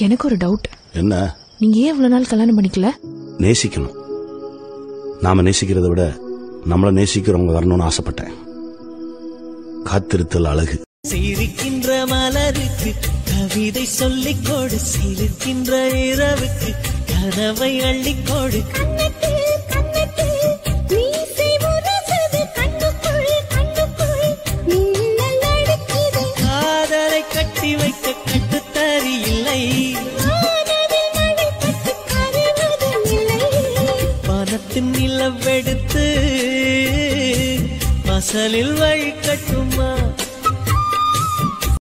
எனக்கு ஒரு டவுட் என்ன நீங்க ஏன் இவ்வளவு நாள் கல்யாணம் பண்ணிக்கல நேசிக்கணும் நாம நேசிக்கிறதை விட நம்மள நேசிக்கிறவங்க வரணும்னு ஆசைப்பட்டேன் காத்திருத்தல் அழகு சிரிக்கின்ற மலருக்கு கவிதை சொல்லிக் கொடு சிரிக்கின்ற இரவுக்கு கனவை அள்ளிக் கொடு காதலை கட்டி வைக்க கட்டுத்தறி இல்லை பணத்தின் நிலவெடுத்து வாசலில் வழி கட்டுமா